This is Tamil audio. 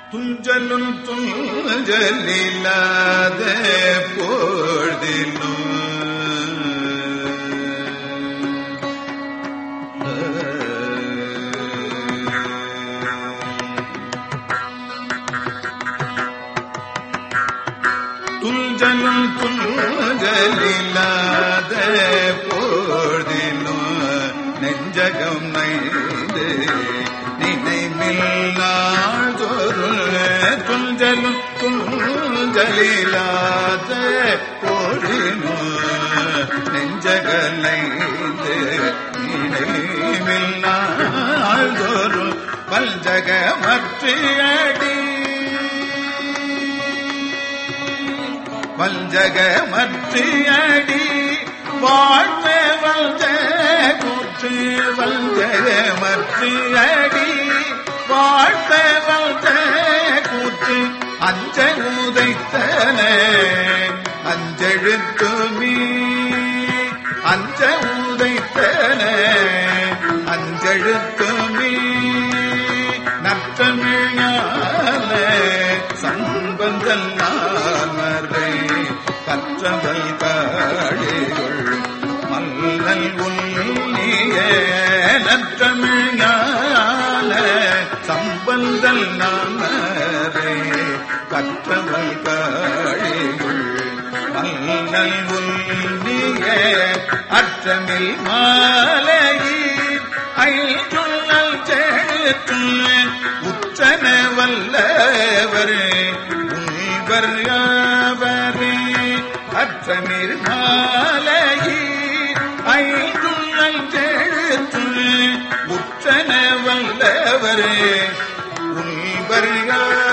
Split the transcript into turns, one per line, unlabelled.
துஞ்சலும் துஞ்சலில்லாத பொழுதிலும் துஞ்சலும் துஞ்சலில்லாத பொழுதிலும் நெஞ்சகம் நைந்து நினைமில்லாதொரு துஞ்சலும் துஞ்சலில்லாத பொழிலும் நெஞ்சகம் நைந்து நினைமில்லாதொரு பல்ஜக மற்றியடி வஞ்சக மற்றியடி வாழ்வ வந்த கூற்று வஞ்சக மற்றியடி வாழ்வ வந்த கூற்று அஞ்ச உதைத்தன அஞ்செழுத்துமீ அஞ்ச உதைத்தன அஞ்செழுத்துமீ நற்றமிழால சம்பந்தல் நாமரை கற்றவல் காழிகள் மல்லல் உன்னிய நற்றமிழால சம்பந்தல் நாமரை கற்றவல் காழிகள் மல்லல் உன்னிய அற்றமில் மாலையில் ஐந்துள்ளல் செழுத்துள்ள உற்றன வல்லவர் உள்வர் யாவரே அற்றமிர் மாலையில் ஐந்துள்ளல் செழுத்துள்ள உற்றன வல்லவர் உள்வர் யாவரே